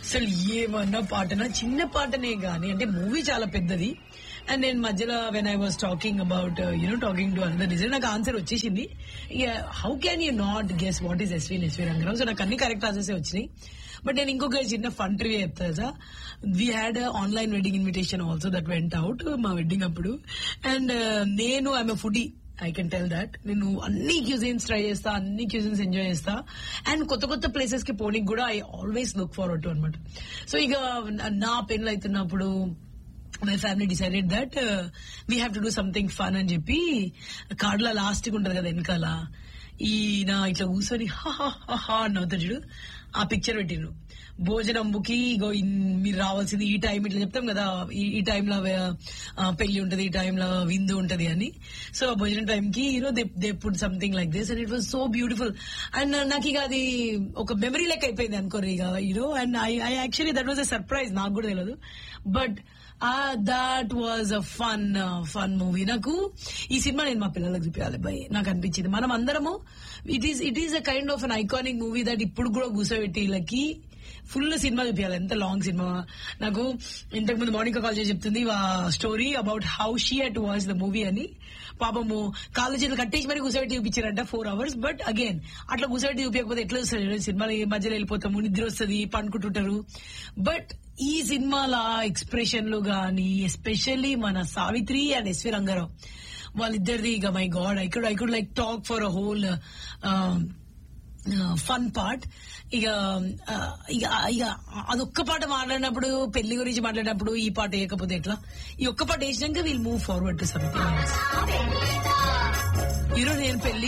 అసలు ఏమన్నా పాటనా చిన్న పాటనే గానీ అంటే మూవీ చాలా పెద్దది అండ్ నేను మధ్యలో when I was talking about you know talking to another design నాకు ఆన్సర్ వచ్చేసింది how can you not guess what is S V S V Rangarao so నాకు అన్ని కరెక్ట్ ఆన్సర్స్ వచ్చినాయి బట్ నేను ఇంకొక చిన్న ఫన్ ట్రివీ చెప్తా sir we had online wedding invitation also that went out మా వెడ్డింగ్ అప్పుడు అండ్ నేను I'm foodie I can tell that నేను అన్ని క్యూజిన్స్ ట్రై చేస్తా అన్ని క్యూజిన్స్ ఎంజాయ్ చేస్తా అండ్ కొత్త కొత్త ప్లేసెస్ కి పోనీకి కూడా I always look forward to అనమాట సో ఇక నా పెన్లు అవుతున్నప్పుడు my family decided that we have to do something fun అని చెప్పి కార్డులో లాస్ట్ ఉంటది కదా వెనకాల ఈయన ఇట్లా కూర్చొని హా హా హా హా అని నవ్వుతాడు చూడు ఆ పిక్చర్ పెట్టిండ్రు భోజనంబుకి ఇగో ఇన్- మీరు రావాల్సింది ఈ టైం ఇట్లా చెప్తాం కదా ఈ- ఈ టైంలో పెళ్లి ఉంటది ఈ టైంలో విందు ఉంటది అని సో భోజనం టైం కి you know they they food something like this and it was so beautiful and నాకు ఇక అది ఒక మెమరీ లెక్క అయిపోయింది అనుకోరు ఇక you know and I I actually that was a surprise నాకు కూడా తెలియదు but that was a fun fun movie నాకు ఈ సినిమా నేను మా పిల్లలకు చూపించాలి భయ్ నాకు అనిపించింది మనం అందరము it is it is a kind of an iconic movie that ఇప్పుడు కూడా కూర్చోబెట్టి వీళ్ళకి ఫుల్ సినిమా చూపించాలి ఎంత లాంగ్ సినిమా నాకు ఇంతకు ముందు మౌనిక కాల్ చేసి చెప్తుంది story about how she at watch the movie అని పాపము కాళ్ళు చేతులు కట్టేసి మరి కూర్చోబెట్టి చూపించారంట ఫోర్ అవర్స్ బట్ అగైన్ అట్లా కూర్చోబెట్టి చూపించకపోతే ఎట్లా వస్తుంది సినిమాలో ఈ మధ్యలో వెళ్ళిపోతాము నిద్ర వస్తుంది పండుకుంటుంటారు బట్ ఈ సినిమాల ఎక్స్ప్రెషన్లు గాని ఎస్పెషల్లీ మన సావిత్రి అండ్ ఎస్వి రంగారావు వాళ్ళిద్దరిది ఇక my god I could I could like talk for a whole fun part ఇక ఆ, ఇక ఇక అదొక్క పాట మాట్లాడినప్పుడు పెళ్లి గురించి మాట్లాడినప్పుడు ఈ పాట వేయకపోతే ఎట్లా ఈ ఒక్క పాట వేసినాక we'll move forward to something ఈరోజు నేను పెళ్లి